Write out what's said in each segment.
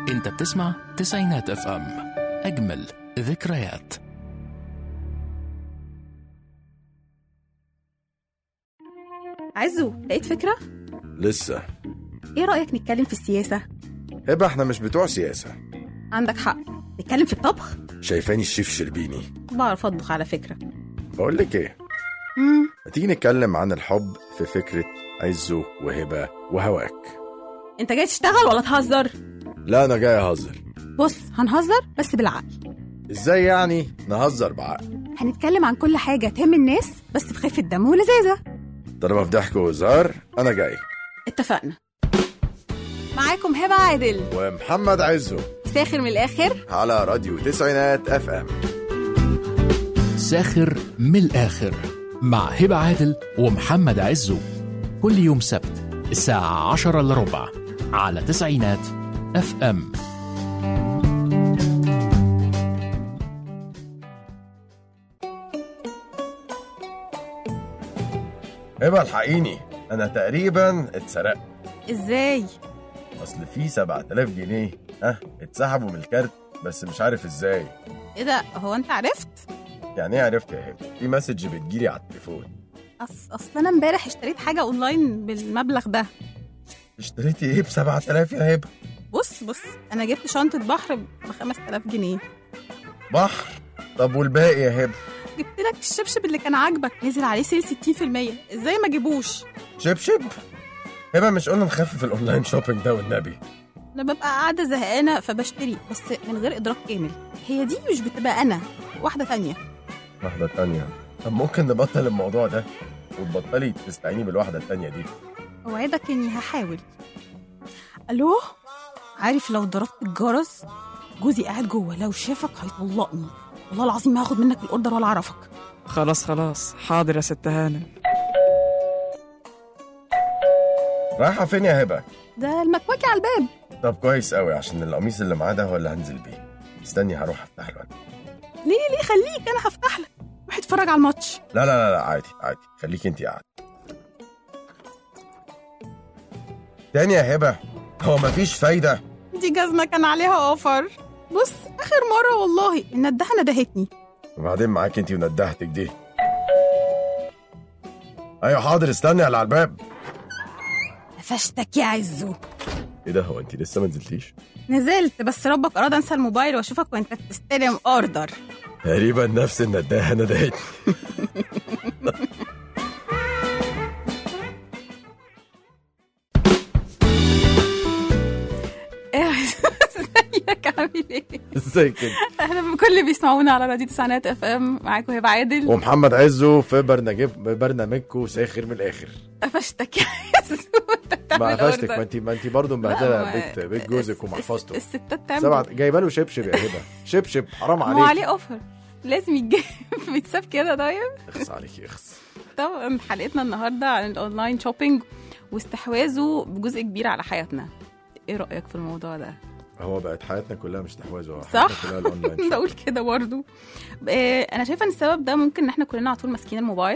انت بتسمع تسعينات اف ام اجمل ذكريات عزو لقيت فكرة؟ لسه ايه رأيك نتكلم في السياسة؟ هبه احنا مش بتوع سياسة عندك حق نتكلم في الطبخ؟ شايفاني الشيف شربيني بعرف أطبخ على فكرة بقول لك ايه مم. ما تيجي نتكلم عن الحب في فكرة عزه وهبة وهواك انت جاي تشتغل ولا تهزر؟ لا انا جاي اهزر بص هنهزر بس بالعقل ازاي يعني نهزر بعقل هنتكلم عن كل حاجة تهم الناس بس بخفة دم ولذاذة طالما في ضحك وهزار انا جاي اتفقنا معاكم هبة عادل ومحمد عزه ساخر من الآخر على راديو تسعينات اف ام ساخر من الآخر مع هبة عادل ومحمد عزو كل يوم سبت الساعة عشرة إلا ربع على تسعينات اف ام هبه الحقيني انا تقريبا اتسرقت ازاي؟ اصل في 7000 جنيه ها اتسحبوا من الكارت بس مش عارف ازاي ايه ده هو انت عرفت؟ يعني ايه عرفت يا هبه في مسج بتجيلي على التليفون أص... اصل انا امبارح اشتريت حاجة اونلاين بالمبلغ ده اشتريتي ايه ب 7000 يا هبه بص بص انا جبت شنطة بحر ب 5000 جنيه بحر طب والباقي يا هبه جبت لك الشبشب اللي كان عاجبك نزل عليه سيل 60% ازاي ما جيبوش شبشب هبه مش قلنا نخفف الاونلاين شوبينج ده والنبي انا ببقى قاعده زهقانه فبشتري بس من غير ادراك كامل هي دي مش بتبقى انا واحده تانية واحده تانية طب ممكن نبطل الموضوع ده وتبطلي تستعيني بالواحده التانية دي اوعدك اني هحاول الو عارف لو ضربت الجرس جوزي قاعد جوه لو شافك هيطلقني والله العظيم ما هاخد منك الاوردر ولا اعرفك خلاص خلاص حاضر يا ست هانم رايحه فين يا هبه ده المكواكي على الباب طب كويس قوي عشان القميص اللي معاه ده هو اللي هنزل بيه استني هروح افتح له أنا. ليه ليه خليك انا هفتح لك روح اتفرج على الماتش لا لا لا, لا عادي عادي خليكي انت قاعده تاني يا هبه هو مفيش فايده دي جزمه كان عليها اوفر بص اخر مره والله الندهه ندهتني وبعدين معاك انت وندهتك دي ايوه حاضر استني على الباب قفشتك يا عزو ايه ده هو انت لسه ما نزلتيش نزلت بس ربك اراد انسى الموبايل واشوفك وانت بتستلم اوردر تقريبا نفس النداهه ندهتني ازيك عامل ايه؟ ازيك انت اهلا بكل اللي بيسمعونا على راديو تسعينات اف ام معاكم هبه عادل ومحمد عزو في برنامج برنامجكم ساخر من الاخر قفشتك يا عزو انت بتعمل ما قفشتك order. ما انت ما انت برضه لا، مبهدله ما- بيت بيت جوزك الس- ومحفظته الس- الستات تعمل سبعة جايبه له شبشب يا هبه شبشب حرام ما هو عليك عليه اوفر لازم يتجاب بيتساب كده طيب اخس عليك اخس طبعا حلقتنا النهارده عن الاونلاين شوبينج واستحواذه بجزء كبير على حياتنا ايه رايك في الموضوع ده هو بقت حياتنا كلها مش تحويز هو صح؟ حياتنا كلها الاونلاين بقول كده برضو آه، انا شايفه ان السبب ده ممكن ان احنا كلنا على طول ماسكين الموبايل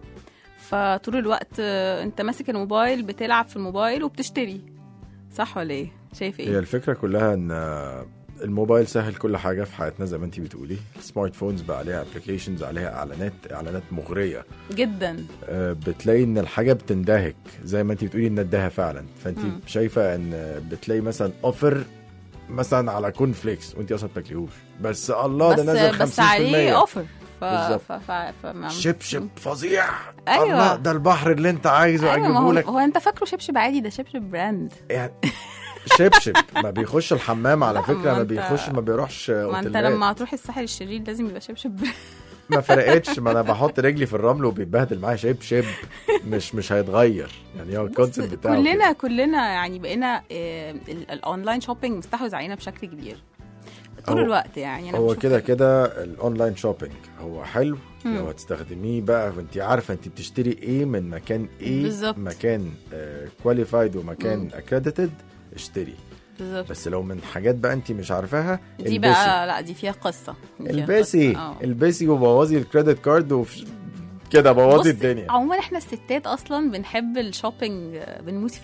فطول الوقت آه، انت ماسك الموبايل بتلعب في الموبايل وبتشتري صح ولا ايه شايف هي ايه الفكره كلها ان الموبايل سهل كل حاجه في حياتنا زي ما انت بتقولي السمارت فونز بقى عليها ابلكيشنز عليها اعلانات اعلانات مغريه جدا آه، بتلاقي ان الحاجه بتندهك زي ما انت بتقولي ندها فعلا فانت مم. شايفه ان بتلاقي مثلا اوفر مثلا على كورن فليكس وانت اصلا ما بتاكليهوش بس الله ده بس نازل 50% بس عليه اوفر ف... بالظبط. ف... ف... ف... ما- شبشب فظيع أيوة. الله ده البحر اللي انت عايزه ايوه ما اجيبه هو, لك هو انت فاكره شبشب عادي ده شبشب براند يعني شبشب ما بيخش الحمام على لا، فكره ما ما انت- بيخش ما بيروحش ما انت اوتيلات لما هتروح الساحل الشرير لازم يبقى شبشب براند ما فرقتش ما انا بحط رجلي في الرمل وبيتبهدل معايا شبشب مش مش هيتغير يعني هو الكونسيبت بتاعه كلنا كده. كلنا يعني بقينا آه، ال- الاونلاين شوبينج مستحوذ علينا بشكل كبير طول هو- الوقت يعني انا هو بشوف كده كده الاونلاين شوبينج هو حلو مم. لو هتستخدميه بقى فانت عارفه انت بتشتري ايه من مكان ايه بالظبط. مكان كواليفايد ومكان اكريديتد اشتري بالظبط بس لو من حاجات بقى انت مش عارفاها دي البسي. بقى لا دي فيها قصه دي فيها البسي قصة. آه. البسي وبوظي الكريدت كارد وف... كده بوظي بص، الدنيا عموما احنا الستات اصلا بنحب الشوبينج آه، بنموت فيه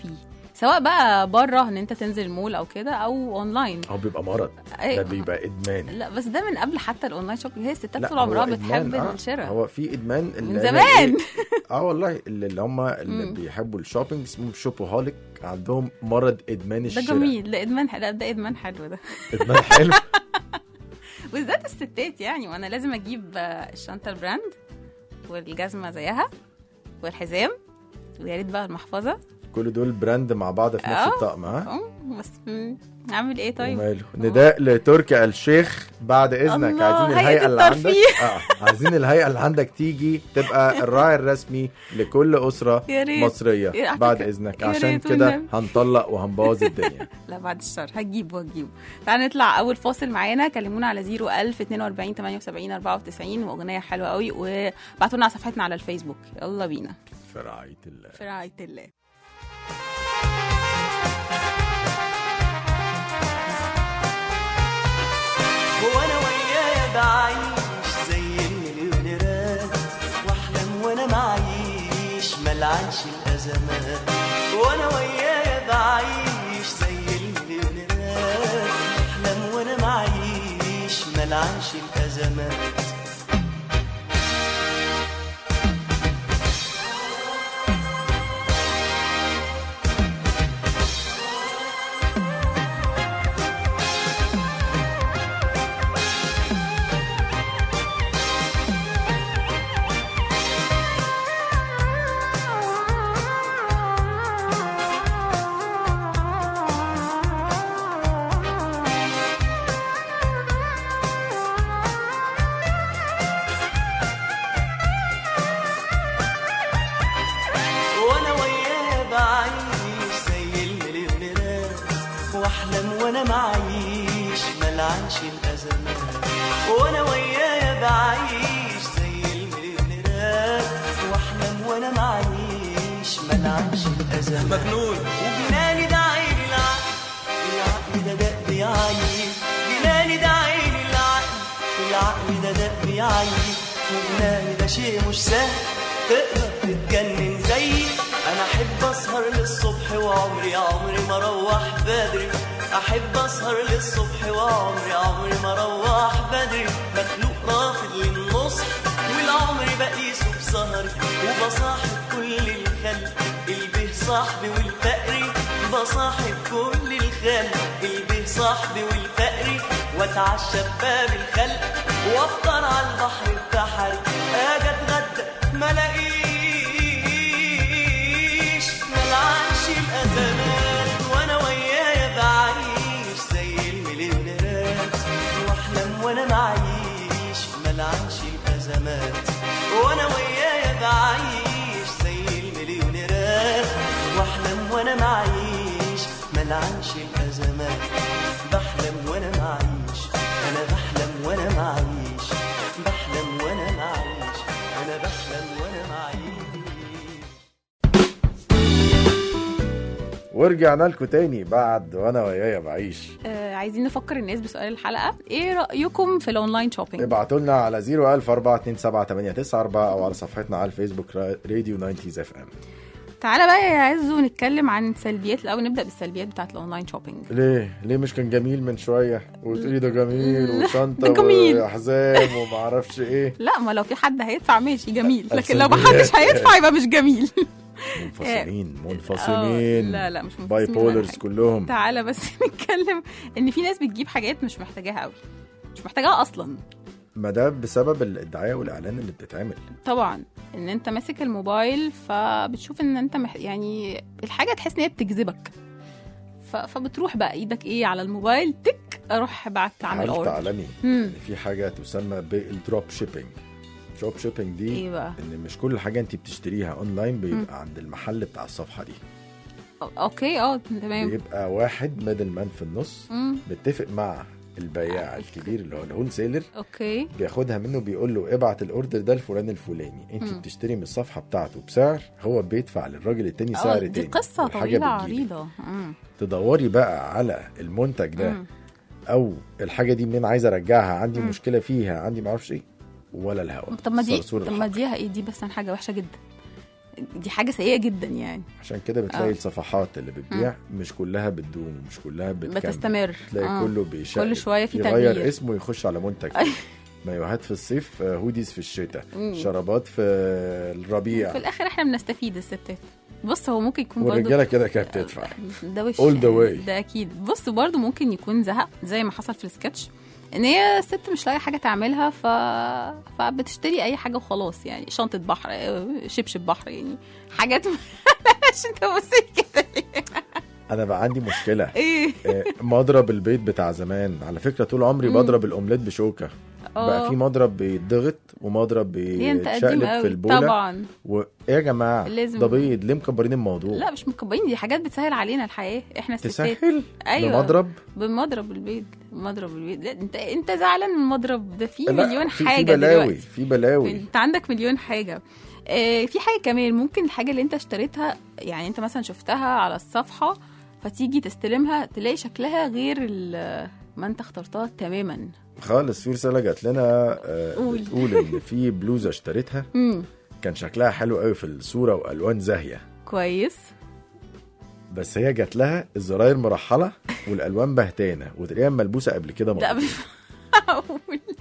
سواء بقى بره ان انت تنزل مول او كده او اونلاين هو بيبقى مرض ده أيوة. بيبقى ادمان لا بس ده من قبل حتى الاونلاين شوبينج هي الستات لا، طول هو عمرها إدمان، بتحب آه. الشراء هو في ادمان اللي من أنا زمان. إيه؟ اه والله اللي اللي هم اللي مم. بيحبوا الشوبينج اسمهم شوبوهوليك عندهم مرض ادمان ده الشراء جميل ده ادمان لا ده ادمان حلو ده ادمان حلو بالذات الستات يعني وانا لازم اجيب آه، الشنطه البراند والجزمه زيها والحزام ويا ريت بقى المحفظه كل دول براند مع بعض في نفس آه. الطقم ها اه بس مم، اعمل ايه طيب وماله نداء لتركي الشيخ بعد اذنك الله، عايزين هيئة الهيئه اللي عندك الترفيه. اه عايزين الهيئه اللي عندك تيجي تبقى الراعي الرسمي لكل اسره يا ريت مصريه يا- بعد على فكرة، اذنك يا عشان ريت كده والنبي. هنطلق وهنبوظ الدنيا لا بعد الشر هتجيبه هتجيبه تعالى نطلع اول فاصل معانا كلمونا على 01000 42 78 94 واغنيه حلوه قوي وبعتوا لنا على صفحتنا على الفيسبوك يلا بينا في رعايه الله في رعايه الله هو انا ويايا بعيش زي المليونيرات واحلم وانا معيش ملعنش الازمات وانا ويايا بعيش زي المليونيرات احلم وانا معيش ملعنش الازمات وانا وياه بعيش زي المليونيرات واحلم وانا معيش ملعنش الازمات وانا وياه بعيش زي المليونيرات واحلم وانا معيش ملعنش الازمات مجنون وجناني ده عيني العقل العقل ده دق بيعيي جناني ده عيني العقل العقل ده دق بيعيي وجناني ده شيء مش سهل تقدر تتجنن زيي انا احب اسهر للصبح وعمري عمري ما اروح بدري احب اسهر للصبح وعمري عمري ما اروح بدري مخلوق رافض للنصح والعمر بقيسه بسهري وبصاحب كل الخلق البه صاحبي والفقري بصاحب كل الخلق البه صاحبي والفقري واتعشى بباب الخلق وافطر على البحر البحري اجي اتغدى ما الاقيش ملعنش الازمات وانا ويايا بعيش زي المليونيرات واحلم وانا معيش ملعنش الازمات وانا ويايا بعيش زي المليونيرات واحلم وانا معيش ملعنش الازمات بحلم وانا معيش انا بحلم وانا معيش بحلم وانا معيش انا بحلم وانا معيش ورجعنا لكم تاني بعد وانا ويايا بعيش آه عايزين نفكر الناس بسؤال الحلقه ايه رايكم في الاونلاين شوبينج ابعتوا لنا على 010427894 او على صفحتنا على الفيسبوك را- راديو 90 اف ام تعالى بقى يا عزو نتكلم عن سلبيات الاول نبدا بالسلبيات بتاعت الاونلاين شوبينج ليه ليه مش كان جميل من شويه وتقولي ده جميل لا، وشنطه ده جميل. واحزام وما اعرفش ايه لا ما لو في حد هيدفع ماشي جميل لكن لو ما السلبيات. حدش هيدفع يبقى مش جميل منفصلين آه، منفصلين لا لا مش باي منفصلين ولا بولرز حاجة. كلهم تعالى بس نتكلم ان في ناس بتجيب حاجات مش محتاجاها قوي مش محتاجاها اصلا ما ده بسبب الدعايه والاعلان اللي بتتعمل طبعا ان انت ماسك الموبايل فبتشوف ان انت مح... يعني الحاجه تحس ان هي بتجذبك ف... فبتروح بقى ايدك ايه على الموبايل تك اروح بعت اعمل عارف اوردر تعلمي مم. ان في حاجه تسمى بالدروب شيبينج دروب شيبينج دي ايه بقى ان مش كل حاجه انت بتشتريها اونلاين بيبقى عند المحل بتاع الصفحه دي أو- اوكي اه تمام بيبقى واحد ميدل مان في النص مم. متفق مع البياع الكبير اللي هو الهول سيلر اوكي بياخدها منه بيقول له ابعت الاوردر ده الفلان الفلاني انت مم. بتشتري من الصفحه بتاعته بسعر هو بيدفع للراجل التاني اه سعر دي تاني قصه والحاجة طويله بتجيلك. عريضه مم. تدوري بقى على المنتج ده مم. او الحاجه دي منين عايز ارجعها عندي مم. مشكله فيها عندي معرفش ايه ولا الهوا طب ما دي صرصور طب ما الحق. دي ايه دي بس حاجه وحشه جدا دي حاجه سيئه جدا يعني عشان كده بتلاقي آه. الصفحات اللي بتبيع مش كلها بتدوم مش كلها بتكمل بتستمر تلاقي آه. كله بيشقلب كل شوية في يغير تغيير. اسمه يخش على منتج مايوهات في الصيف آه، هوديز في الشتاء مم. شرابات في الربيع في الاخر احنا بنستفيد الستات بص هو ممكن يكون برضه والرجاله كده كده بتدفع ده وش All the way. ده اكيد بص برضه ممكن يكون زهق زي ما حصل في السكتش ان هي الست مش لاقي حاجه تعملها ف... فبتشتري اي حاجه وخلاص يعني شنطه بحر آه، شبشب بحر يعني حاجات عشان انت بصي كده انا بقى عندي مشكله ايه آه، مضرب البيض بتاع زمان على فكره طول عمري مم. بضرب الاومليت بشوكه بقى آه. في مضرب بيتضغط ومضرب ليه انت قديم بيتشقلب في قوي البوله طبعا و... ايه يا جماعه لازم- ده بيض ليه مكبرين الموضوع لا مش مكبرين دي حاجات بتسهل علينا الحياه احنا الستات تسهل ايوه بمضرب بمضرب البيض مضرب البيض لا انت انت زعلان من المضرب ده في لا، مليون في- في حاجه بلاوي دلوقتي في بلاوي انت عندك مليون حاجه آه، في حاجه كمان ممكن الحاجه اللي انت اشتريتها يعني انت مثلا شفتها على الصفحه فتيجي تستلمها تلاقي شكلها غير ال- ما انت اخترتها تماما خالص في رساله جات لنا آه، قول. بتقول ان في بلوزه اشتريتها امم كان شكلها حلو قوي في الصوره والوان زاهيه كويس بس هي جات لها الزراير مرحله والالوان بهتانه وتلاقيها ملبوسه قبل كده لا مرة. مش معقول.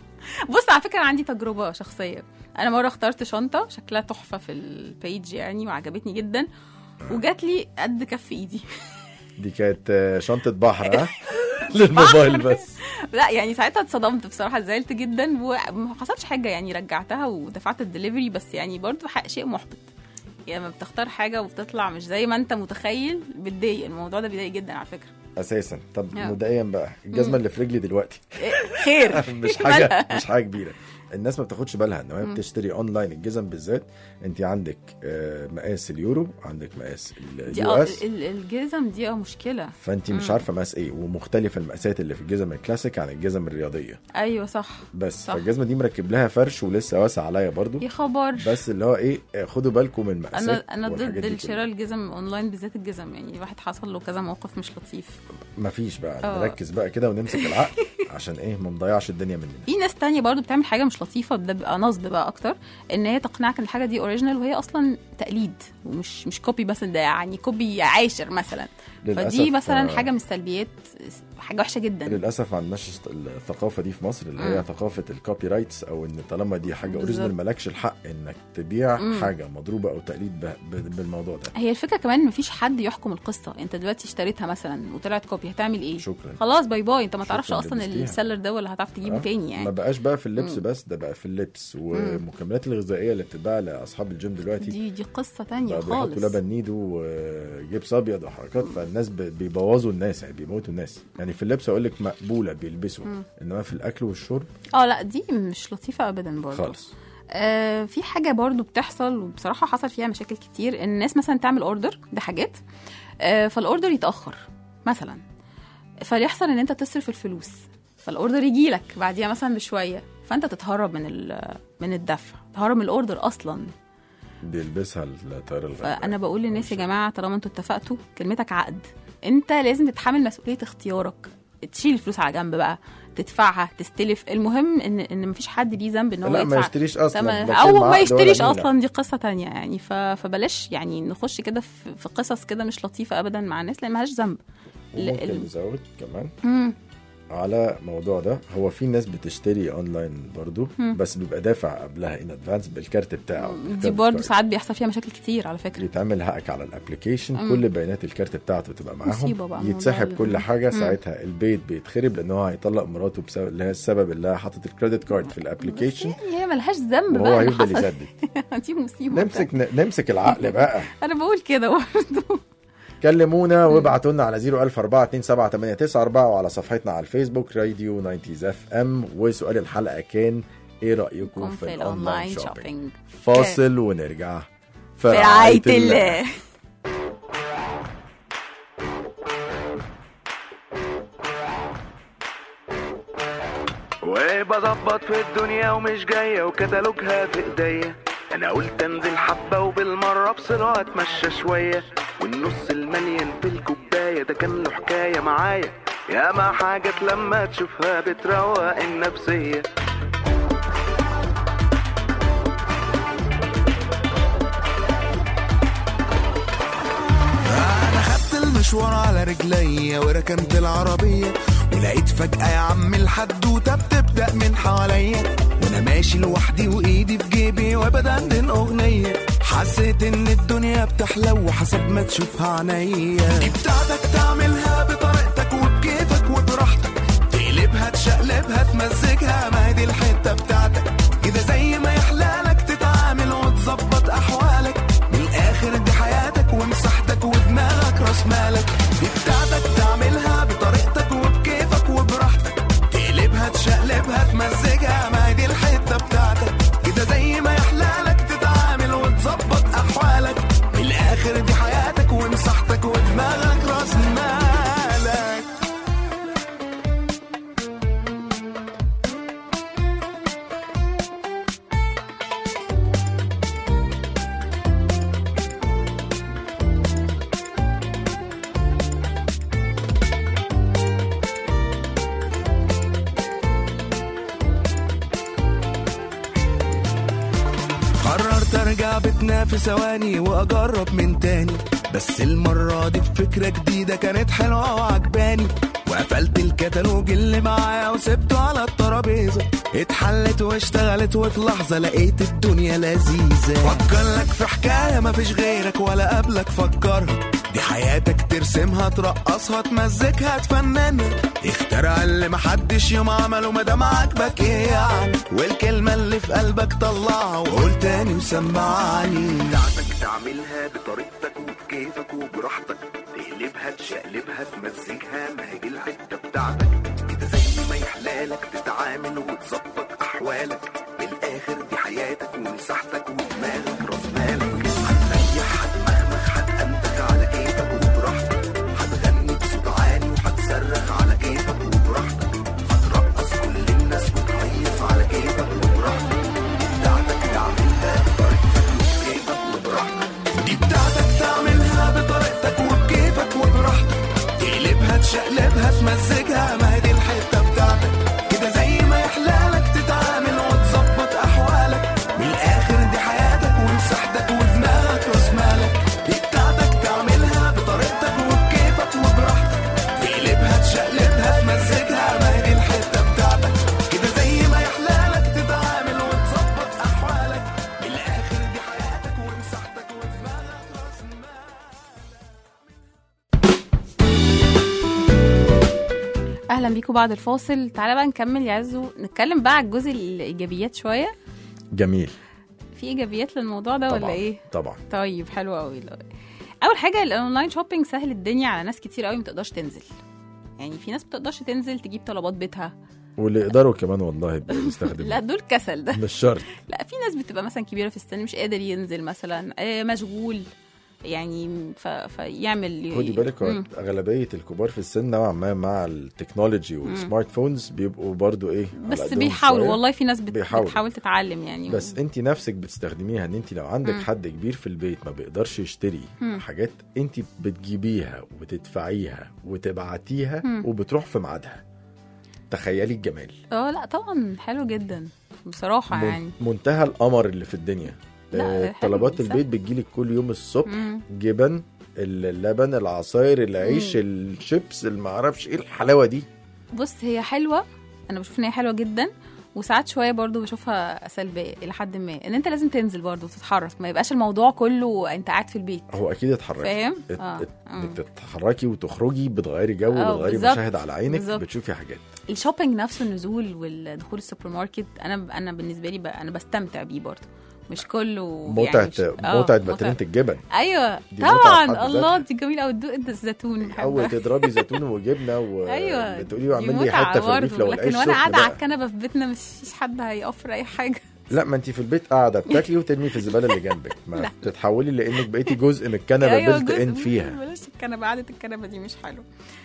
بص على فكره أنا عندي تجربه شخصيه انا مره اخترت شنطه شكلها تحفه في البيج يعني وعجبتني جدا وجات لي قد كف ايدي دي كانت آه، شنطه بحر ها للموبايل بس لا يعني ساعتها اتصدمت بصراحه زعلت جدا وما حصلش حاجه يعني رجعتها ودفعت الدليفري بس يعني برضو ح- شيء محبط يعني لما بتختار حاجه وبتطلع مش زي ما انت متخيل بتضايق الموضوع ده بيضايق جدا على فكره اساسا طب آه. مبدئيا بقى الجزمه اللي في رجلي دلوقتي إيه، خير مش حاجه مش حاجه كبيره الناس ما بتاخدش بالها ان هي بتشتري اونلاين الجزم بالذات انت عندك آه، مقاس اليورو عندك مقاس دي اليو اه اس ال- الجزم دي اه مشكله فانت مش عارفه مقاس ايه ومختلفه المقاسات اللي في الجزم الكلاسيك عن الجزم الرياضيه ايوه صح بس صح. فالجزمه دي مركب لها فرش ولسه واسع عليا برضو يا خبر بس اللي هو ايه آه، خدوا بالكم من المقاسات انا انا والحاجات ضد دي الشراء الجزم اونلاين بالذات الجزم يعني الواحد حصل له كذا موقف مش لطيف كلها. مفيش بقى اه. نركز بقى كده ونمسك العقل عشان ايه ما نضيعش الدنيا مننا في ناس تانية برضو بتعمل حاجة مش لطيفة ده بيبقى نصب بقى أكتر إن هي تقنعك إن الحاجة دي أوريجينال وهي أصلا تقليد ومش مش كوبي بس ده يعني كوبي عاشر مثلا للأسف، فدي مثلا آه، حاجة من السلبيات حاجة وحشة جدا للاسف ما عندناش الثقافه دي في مصر اللي مم. هي ثقافه الكوبي رايتس او ان طالما دي حاجه بالظبط. اوريجينال مالكش الحق انك تبيع مم. حاجه مضروبه او تقليد ب- ب- بالموضوع ده هي الفكرة كمان مفيش حد يحكم القصة أنت دلوقتي اشتريتها مثلا وطلعت كوبي هتعمل إيه؟ شكرا خلاص باي باي أنت ما شكراً تعرفش أصلا لبستيها. السيلر ده ولا هتعرف تجيبه آه، تاني ما يعني بقاش بقى في اللبس مم. بس ده بقى في اللبس والمكملات الغذائيه اللي بتتباع لاصحاب الجيم دلوقتي دي دي قصة تانية بقى بيحطوا خالص لبن نيدو وجبس ابيض وحركات فالناس ب- بيبوظوا الناس يعني بيموتوا الناس يعني في اللبس اقول لك مقبوله بيلبسوا انما في الاكل والشرب اه لا دي مش لطيفة أبدا برضه خالص آه في حاجة برضو بتحصل وبصراحة حصل فيها مشاكل كتير إن الناس مثلا تعمل اوردر بحاجات آه فالاوردر يتأخر مثلا فيحصل ان انت تصرف الفلوس فالاوردر يجي لك بعديها مثلا بشوية فانت تتهرب من ال- من الدفع تهرب من الاوردر اصلا بيلبسها الطيار الغربي فانا بقول للناس يا جماعه طالما انتوا اتفقتوا كلمتك عقد انت لازم تتحمل مسؤوليه اختيارك تشيل الفلوس على جنب بقى تدفعها تستلف المهم ان ان مفيش حد ليه ذنب ان هو لا ما يدفع يشتريش اصلا تمام. لا او كلمة ما عقد ولا يشتريش نيلة. اصلا دي قصه تانية يعني ف... فبلاش يعني نخش كده في... في قصص كده مش لطيفه ابدا مع الناس لان مالهاش ذنب ال- وممكن ال- نزود كمان مم. على الموضوع ده هو في ناس بتشتري اونلاين برضو مم. بس بيبقى دافع قبلها ان ادفانس بالكارت بتاعه دي الكارت برضه بتاعه. ساعات بيحصل فيها مشاكل كتير على فكره يتعمل هاك على الابلكيشن مم. كل بيانات الكارت بتاعته تبقى مصيبة بقى معاهم موضوع يتسحب ال- كل حاجه مم. ساعتها البيت بيتخرب لان هو هيطلق مراته بسبب اللي هي السبب اللي هي حاطط الكريدت كارد في بس الابلكيشن يعني هي ملهاش ذنب وهو بقى إن هيفضل حصل- يسدد دي مصيبه نمسك نمسك العقل بقى انا بقول كده برضه كلمونا وابعتوا لنا على 004278994 وعلى صفحتنا على الفيسبوك راديو 90 اف ام وسؤال الحلقه كان ايه رايكم في الاونلاين شوبينج فاصل ونرجع في رعايه الله وبظبط في الدنيا ومش جاية وكتالوجها في ايديا انا قلت انزل حبة وبالمرة افصل واتمشى شوية والنص المليان في الكوباية ده كان له حكاية معايا ياما حاجات لما تشوفها بتروق النفسية مشوار على رجليا وركنت العربية ولقيت فجأة يا عم الحدوتة بتبدأ من حواليا وانا ماشي لوحدي وايدي في جيبي وبدندن اغنية حسيت ان الدنيا بتحلو وحسب ما تشوفها عينيا دي بتاعتك تعملها بطريقتك وبكيفك وبراحتك تقلبها تشقلبها تمزجها ما هي دي الحتة بتاعتك كده زي ما يحلالك تتعامل وتظبط احوالك من الاخر دي حياتك ومساحتك ودماغك راس مالك دي بتاعتك تعملها بطريقتك وبكيفك وبراحتك تقلبها تشقلبها تمزجها ما هي دي الحته بتاعتك كده زي ما يحلالك تتعامل وتظبط احوالك من الاخر دي حياتك ومساحتك ودماغك راس مالك قررت ارجع بيتنا في ثواني واجرب من تاني بس المرة دي بفكرة جديدة كانت حلوة وعجباني وقفلت الكتالوج اللي معايا وسبته على الترابيزة اتحلت واشتغلت وفي لحظة لقيت الدنيا لذيذة فكر لك في حكاية مفيش غيرك ولا قبلك فكرها دي حياتك ترسمها ترقصها تمزجها تفننها اخترع اللي محدش يوم عمله مادام عاجبك ايه يعني والكلمة اللي في قلبك طلعها وقول تاني وسمعني بتاعتك تعملها بطريقتك وبكيفك وبراحتك تقلبها تشقلبها تمزجها ما هي دي الحتة بتاعتك كده زي ما يحلالك تتعامل وتظبط احوالك بالاخر دي حياتك ومساحتك ودماغك راس مالك هتريح هتمخمخ هتأنتج على كيفك وبراحتك هتغني بصوت عالي وهتصرخ على كيفك وبراحتك هترقص كل الناس وتهيص على كيفك وبراحتك بتاعتك تعملها بطريقتك وبكيفك وبراحتك دي بتاعتك تعملها بطريقتك وبكيفك وبراحتك تقلبها تشقلبها تمزجها ما هي دي الحته بتاعتك كده زي ما يحلالك تتعامل وتظبط احوالك من الاخر دي حياتك ومساحتك ودماغك راس مالك دي بتاعتك تعملها بطريقتك وبكيفك وبراحتك تقلبها تشقلبها تمزجها ما هي دي الحته بتاعتك كده زي ما يحلالك تتعامل وتظبط احوالك من الاخر دي حياتك ومساحتك ودماغك راس مالك اهلا بيكم بعد الفاصل تعالى بقى نكمل يا عزو نتكلم بقى على الجزء الايجابيات شويه جميل في ايجابيات للموضوع ده طبعا ولا ايه طبعا طيب حلو قوي اول حاجه الاونلاين شوبينج سهل الدنيا على ناس كتير قوي ما تقدرش تنزل يعني في ناس ما بتقدرش تنزل تجيب طلبات بيتها واللي يقدروا كمان والله بيستخدموا لا دول كسل ده مش شرط لا في ناس بتبقى مثلا كبيره في السن مش قادر ينزل مثلا آه، مشغول يعني ف... فيعمل خدي بالك هو مم. اغلبيه الكبار في السن نوعا ما مع التكنولوجي والسمارت فونز بيبقوا برضو ايه على بس قدهم بيحاولوا شوية. والله في ناس بت... بيحاولوا. بتحاول تتعلم يعني بس انت نفسك بتستخدميها ان انت لو عندك مم. حد كبير في البيت ما بيقدرش يشتري مم. حاجات انت بتجيبيها وبتدفعيها وتبعتيها مم. وبتروح في ميعادها تخيلي الجمال اه لا طبعا حلو جدا بصراحه من- يعني منتهى القمر اللي في الدنيا لا، آه، حلو، طلبات سهل. البيت بتجيلك كل يوم الصبح مم. جبن اللبن العصاير العيش الشيبس المعرفش ايه الحلاوه دي بص هي حلوه انا بشوف ان هي حلوه جدا وساعات شويه برضو بشوفها سلبيه الى حد ما ان انت لازم تنزل برضو تتحرك ما يبقاش الموضوع كله انت قاعد في البيت هو اكيد اتحركي فاهم ات- اه ات- مم. انك تتحركي وتخرجي بتغيري جو اه، بتغيري بالظبط. مشاهد على عينك بالظبط. بتشوفي حاجات الشوبينج نفسه النزول والدخول السوبر ماركت انا انا بالنسبه لي بقى انا بستمتع بيه برضو مش كله متعه يعني مش- اه، متعه باترينه الجبن ايوه دي متعة في طبعا حد الله ذاتها. دي جميله قوي تدوق الزيتون اول بحبها تضربي زيتون وجبنه ايوه وتقولي له دي اعمل لي متعة حته في الرغيف برضه، لو لكن العيش وانا سخن قاعده على بقى. الكنبه في بيتنا مش فيش حد هيوفر اي حاجه لا ما انت في البيت قاعده بتاكلي وترمي في الزباله اللي جنبك ما بتتحولي لانك بقيتي جزء من الكنبه أيوة، بلت جزء ان من- فيها بلاش الكنبه قعده الكنبه دي مش حلوه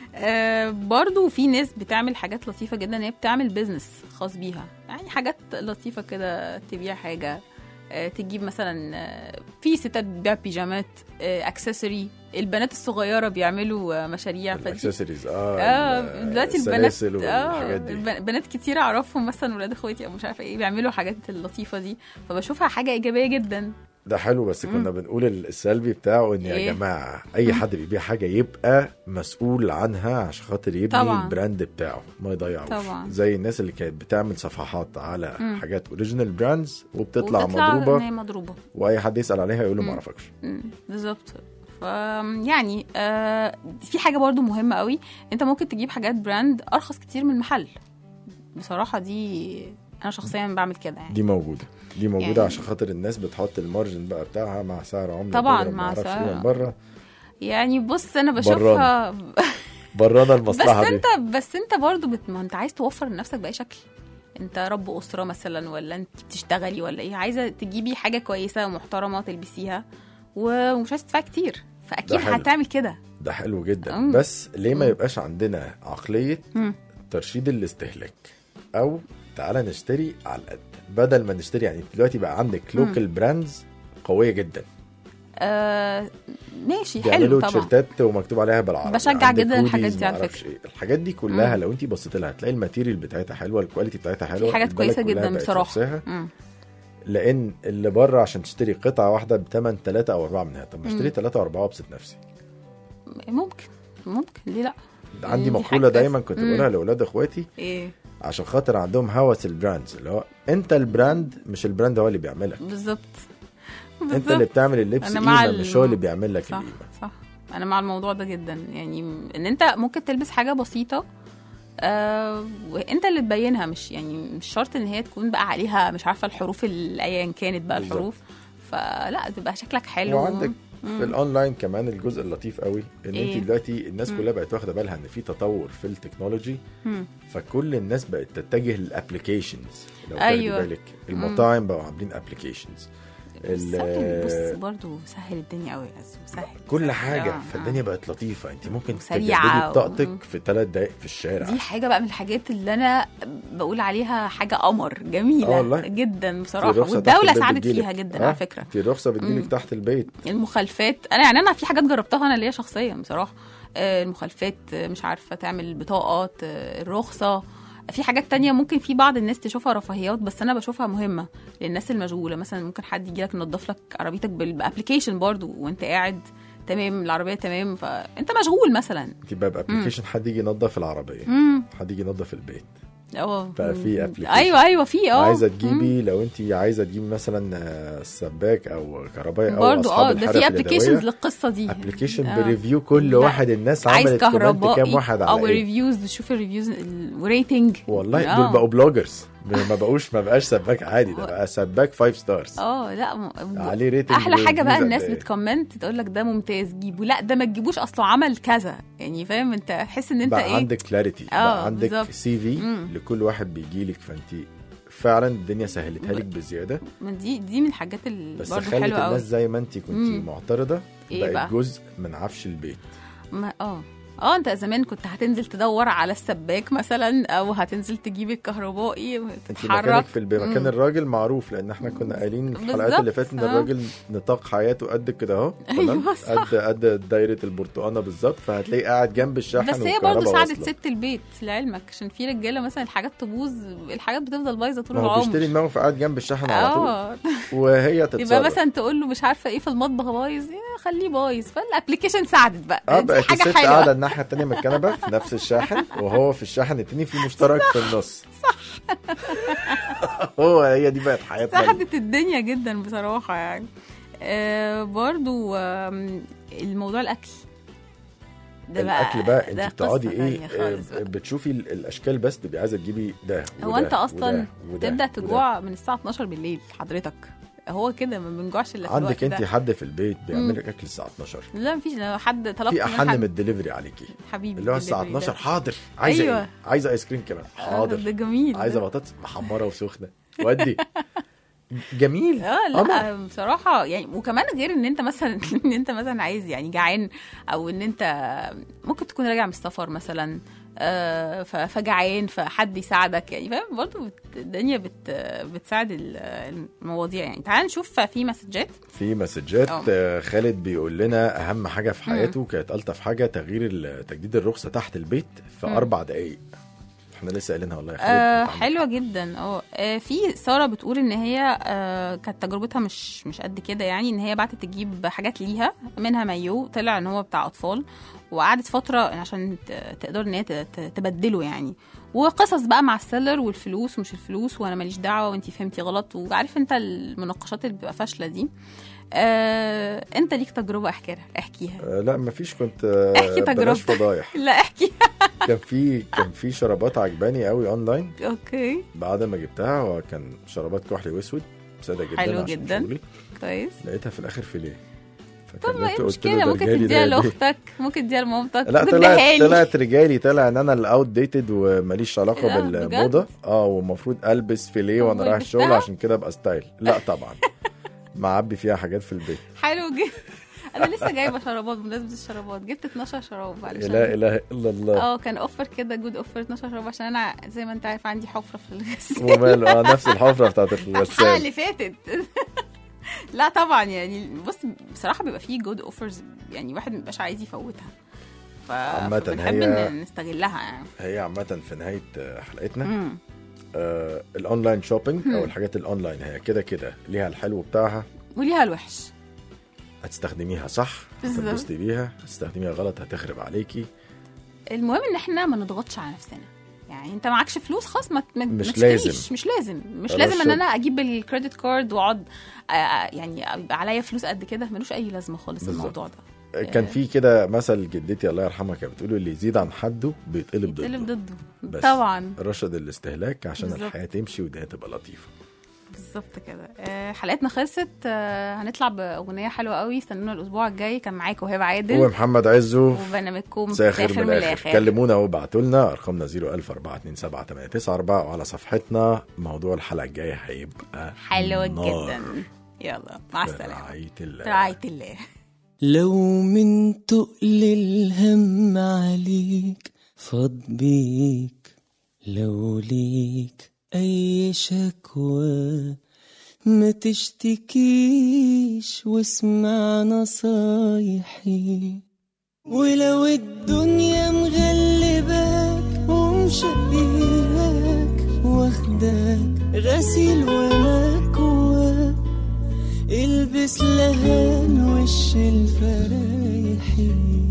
آه برضو في ناس بتعمل حاجات لطيفه جدا هي بتعمل بيزنس خاص بيها يعني حاجات لطيفه كده تبيع حاجه آه تجيب مثلا آه في ستات بتبيع بيجامات آه اكسسوري البنات الصغيره بيعملوا آه مشاريع فدي الاكسسوارز اه اه ال- دلوقتي البنات السلاسل اه والحاجات دي الب- بنات كتير اعرفهم مثلا ولاد اخواتي او مش عارفه ايه بيعملوا حاجات اللطيفه دي فبشوفها حاجه ايجابيه جدا ده حلو بس كنا بنقول السلبي بتاعه ان يا إيه؟ جماعه اي حد بيبيع حاجه يبقى مسؤول عنها عشان خاطر يبني طبعاً. البراند بتاعه ما يضيعوش طبعاً. زي الناس اللي كانت بتعمل صفحات على حاجات اوريجينال براندز وبتطلع, وتطلع إن مضروبه هي مضروبه واي حد يسال عليها يقول له ما اعرفكش مم، بالظبط ف يعني آه في حاجه برضو مهمه قوي انت ممكن تجيب حاجات براند ارخص كتير من المحل بصراحه دي انا شخصيا بعمل كده يعني دي موجوده دي موجوده يعني- عشان خاطر الناس بتحط المارجن بقى بتاعها مع سعر عمله طبعاً، بره، ما مع أعرفش سعر- إيه من بره يعني بص انا بشوفها برانا بس المصلحه دي انت بس انت برضو بت... ما انت عايز توفر لنفسك باي شكل انت رب اسره مثلا ولا انت بتشتغلي ولا ايه عايزه تجيبي حاجه كويسه ومحترمه تلبسيها و- ومش عايزه تدفعي كتير فاكيد حلو. هتعمل كده ده حلو جدا مم. بس ليه ما يبقاش عندنا عقليه مم. ترشيد الاستهلاك او تعالى نشتري على القد بدل ما نشتري يعني دلوقتي بقى عندك لوكال براندز قويه جدا آه ماشي حلو بيعملوا طبعا تيشيرتات ومكتوب عليها بالعربي بشجع عندك جدا الحاجات هوديز، دي على معرفش فكرة. إيه. الحاجات دي كلها مم. لو انت بصيت لها هتلاقي الماتيريال بتاعتها حلوه الكواليتي بتاعتها حلوه في حاجات البلد كويسه كلها جدا بقت بصراحه لابساها. مم. لان اللي بره عشان تشتري قطعه واحده بثمن ثلاثه او اربعه منها طب ما اشتري مم. ثلاثه واربعه وابسط نفسي ممكن ممكن ليه لا عندي دي مقوله حاجة دايما كويسة. كنت مم. بقولها لاولاد اخواتي ايه عشان خاطر عندهم هوس البراندز اللي هو انت البراند مش البراند هو اللي بيعملك بالظبط انت اللي بالظبط. بتعمل اللبس أنا مع قيمه ال- مش هو اللي بيعمل لك صح القيمه صح انا مع الموضوع ده جدا يعني ان انت ممكن تلبس حاجه بسيطه آه وانت اللي تبينها مش يعني مش شرط ان هي تكون بقى عليها مش عارفه الحروف اللي ايا كانت بقى بالظبط. الحروف فلا تبقى شكلك حلو وعندك مم. في الاونلاين كمان الجزء اللطيف قوي ان إيه؟ انت دلوقتي الناس مم. كلها بقت واخده بالها ان في تطور في التكنولوجي مم. فكل الناس بقت تتجه للابلكيشنز لو أيوة. تاخدي بالك المطاعم بقوا عاملين ابلكيشنز سهل بص برضه سهل الدنيا قوي يا عزو، سهل كل حاجه آه، فالدنيا بقت لطيفه انت ممكن وسريعة تجددي بطاقتك و- في ثلاث دقائق في الشارع دي حاجه بقى من الحاجات اللي انا بقول عليها حاجه قمر جميله آه والله. جدا في بصراحه الرخصة تحت والدوله البيت ساعدت بتجيلك. فيها جدا آه، على فكره انت الرخصه بتجيلك مم. تحت البيت المخالفات انا يعني انا في حاجات جربتها انا ليا شخصيا بصراحه آه، المخالفات آه، مش عارفه تعمل بطاقات آه، الرخصه في حاجات تانية ممكن في بعض الناس تشوفها رفاهيات بس انا بشوفها مهمه للناس المشغوله مثلا ممكن حد يجي لك ينظف لك عربيتك بالابلكيشن برضو وانت قاعد تمام العربيه تمام فانت مشغول مثلا انت بقى بابلكيشن حد يجي ينظف العربيه امم حد يجي ينظف البيت اه بقى في application. ايوه ايوه في اه عايزه مم. تجيبي لو انت عايزه تجيبي مثلا آه، سباك او كهربائي او برضو اصحاب اه ده الحرف في ابلكيشنز اليدويه للقصه دي ابلكيشن آه. بريفيو كل لا. واحد الناس عايز عملت كومنت كهربائي كام واحد او على ايه ريفيوز تشوف الريفيوز ال- وريتنج والله آه. دول بقوا بلوجرز ما بقوش ما بقاش سباك عادي ده بقى سباك فايف ستارز اه لا م... عليه ريتنج احلى حاجه بقى وريفيوز الناس قد إيه. بتكومنت تقول لك ده ممتاز جيبه لا ده ما تجيبوش اصله عمل كذا يعني فاهم انت تحس ان انت بقى ايه عندك كلاريتي آه، بقى عندك بالظبط. سي في مم. لكل واحد بيجي لك فانت فعلا الدنيا سهلتها لك بزياده من دي دي من الحاجات اللي بس برضه خلت حلوه قوي الناس زي ما انت كنت مم. معترضه إيه بقت بقى؟ جزء من عفش البيت ما اه اه انت زمان كنت هتنزل تدور على السباك مثلا او هتنزل تجيب الكهربائي انت وتتحرك مكانك في الب- مكان مم. الراجل معروف لان احنا كنا قايلين في الحلقات بالظبط، اللي فاتت ان آه. الراجل نطاق حياته قد كده اهو أيوة، تمام؟ صح. قد قد دايره البرتقانه بالظبط فهتلاقيه قاعد جنب الشاحن بس هي والكهرباء برضه ساعدت واصلة. ست البيت لعلمك عشان في رجاله مثلا الحاجات تبوظ الحاجات بتفضل بايظه طول ما هو العمر بيشتري دماغه فقاعد جنب الشاحن على طول اه وهي تتصرف يبقى مثلا تقول له مش عارفه ايه في المطبخ بايظ يا خليه بايظ فالابلكيشن ساعدت بقى اه دي بقت حاجه الست حلوه قاعده الناحيه التانيه من الكنبه في نفس الشاحن وهو في الشاحن التاني في مشترك في النص صح هو هي دي بقت حياتنا ساعدت الدنيا جدا بصراحه يعني آه برضو آم، الموضوع الاكل ده الاكل بقى ده انت بتقعدي قصة ايه تانية خالص آه، بقى. بتشوفي ال- الاشكال بس تبقي عايزه تجيبي ده هو وده انت اصلا وده وده تبدا وده. تجوع من الساعه 12 بالليل حضرتك هو كده ما بنجوعش الا في عندك الوقت انت ده حد في البيت بيعمل لك اكل الساعه 12 لا مفيش لو حد طلبت في من احن حد- من الدليفري عليكي حبيبي اللي هو الساعه delivery 12 ده. حاضر عايزه أيوة. ايه عايزه ايس كريم كمان آه، حاضر ده جميل عايزه ده. بطاطس محمره وسخنه ودي جميل اه لا بصراحه يعني وكمان غير ان انت مثلا ان انت مثلا عايز يعني جعان او ان انت ممكن تكون راجع من السفر مثلا آه، ف- فجعان فحد يساعدك يعني فاهم برضه بت- الدنيا بت بتساعد ال- المواضيع يعني تعال نشوف في مسجات في مسجات اه. آه، خالد بيقول لنا اهم حاجه في حياته كانت الطف حاجه تغيير ال- تجديد الرخصه تحت البيت في مم. اربع دقائق احنا لسه قايلينها والله يا خالد آه أنت عندك حلوه جدا اه آه، في ساره بتقول ان هي آه كانت تجربتها مش مش قد كده يعني ان هي بعتت تجيب حاجات ليها منها مايو طلع ان هو بتاع اطفال وقعدت فتره عشان ت- تقدر ان هي ت- ت- تبدله يعني وقصص بقى مع السيلر والفلوس ومش الفلوس وانا ماليش دعوه وانتي فهمتي غلط وعارف انت المناقشات اللي بتبقى فاشله دي آه انت ليك تجربه احكيها احكيها آه لا مفيش كنت آه، احكي بلاش تجربتك. فضايح لا احكي كان في كان في شرابات عجباني قوي اونلاين اوكي بعد ما جبتها هو كان شرابات كحلي واسود ساده جدا حلو عشان جدا. شغلي. كويس لقيتها في الاخر فيليه طب ما فكلمته ايه قلت له مشكله ده ممكن رجالي تديها ده ليه؟ لاختك ممكن تديها لمامتك لا ممكن طلعت تديها لي. طلعت رجالي طلع ان انا الاوت ديتد وماليش علاقه لا، بالموضه اه والمفروض البس فيليه وانا رايح الشغل ولبستها؟ عشان كده ابقى ستايل لا طبعا معبي فيها حاجات في البيت حلو جدا انا لسه جايبه شرابات بمناسبه الشرابات جبت 12 شراب علشان لا اله الا الله اه كان اوفر كده جود اوفر 12 شراب عشان انا زي ما انت عارف عندي حفره في الغسيل وماله اه نفس الحفره بتاعت الحلقه الغسال اللي فاتت لا طبعا يعني بص بصراحه بيبقى فيه جود اوفرز يعني واحد مبيبقاش عايز يفوتها ف... عامة فبنحب هي- ان نستغلها يعني هي عامه في نهايه آه، حلقتنا مم. آه الاونلاين شوبينج او الحاجات الاونلاين هي كده كده ليها الحلو بتاعها وليها الوحش هتستخدميها صح بالظبط. هتتبسطي بيها هتستخدميها غلط هتخرب عليكي المهم ان احنا ما نضغطش على نفسنا يعني انت معكش فلوس خلاص ما ما- مش ما تشتريش. لازم. مش لازم مش خلاص لازم ان شكرا. انا اجيب الكريدت كارد واقعد آه، آه، يعني يبقى عليا فلوس قد كده ملوش اي لازمه خالص بالظبط. الموضوع ده كان في كده مثل جدتي الله يرحمها كانت بتقول اللي يزيد عن حده بيتقلب تقلب ضده ضده بس. طبعا رشد الاستهلاك عشان بالظبط. الحياه تمشي والدنيا تبقى لطيفه بالظبط كده آه، حلقتنا خلصت آه، هنطلع باغنيه حلوه قوي استنونا الاسبوع الجاي كان معاكم هبه عادل ومحمد عزو وبرنامجكم ساخر من الاخر كلمونا وابعتوا لنا ارقامنا 004278994 وعلى صفحتنا موضوع الحلقه الجايه هيبقى حلوه نار. جدا يلا مع في السلامه رعايه الله في رعايه الله لو من تقل الهم عليك فاض بيك لو ليك أي شكوى ما تشتكيش واسمع نصايحي ولو الدنيا مغلباك ومشقياك واخداك غسيل ومكواك البس لهان وش الفرايحي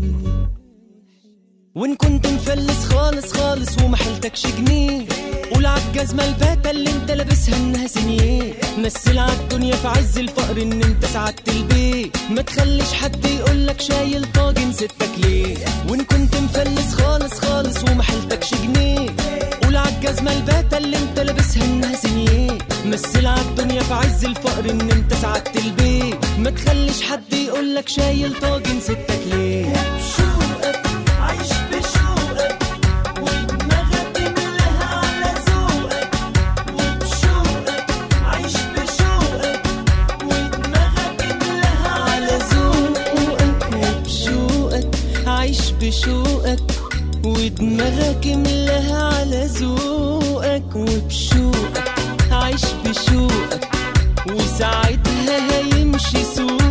وان كنت مفلس خالص خالص وما حيلتكش جنيه قول عالجزمة الباتة اللي انت لابسها انها سنيه مثل عالدنيا في عز الفقر ان انت سعدت البيت ما تخليش حد يقولك شايل طاجن ستك ليه وان كنت مفلس خالص خالص وما حيلتكش جنيه قول عالجزمة الباتة اللي انت لابسها انها سنيه مثل عالدنيا في عز الفقر ان انت سعدت البيت ما تخليش حد يقولك شايل طاجن ستك ليه بشوقك عايش بشوقك ودماغك ملاها على ذوقك وبشوقك عايش بشوقك ودماغك ملاها على ذوقك وبشوقك عايش بشوقك ودماغك ملاها على ذوقك وبشوقك عايش بشوقك وساعتها هيمشي سوقك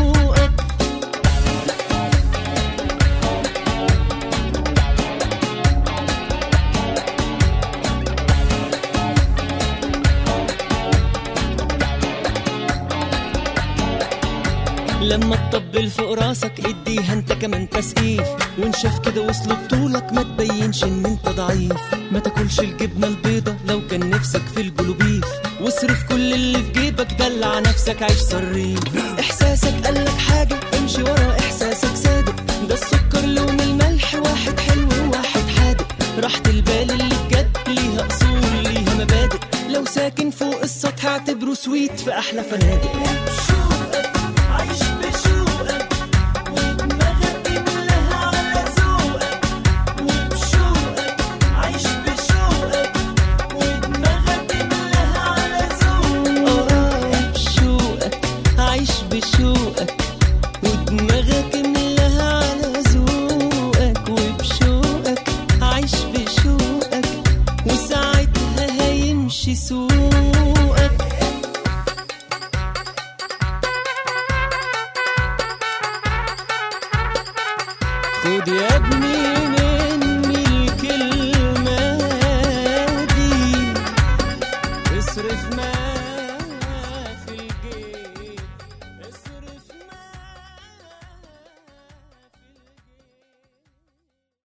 لما تطبل فوق راسك اديها انت كمان تسقيف وان شاف كده وصل بطولك ما تبينش ان انت ضعيف ما تاكلش الجبنه البيضه لو كان نفسك في الجلوبيف واصرف كل اللي في جيبك دلع نفسك عيش صريف احساسك قالك حاجه امشي ورا احساسك صادق ده السكر لون الملح واحد حلو وواحد حادق راحة البال اللي بجد ليها اصول ليها مبادئ لو ساكن فوق السطح اعتبره سويت في احلى فنادق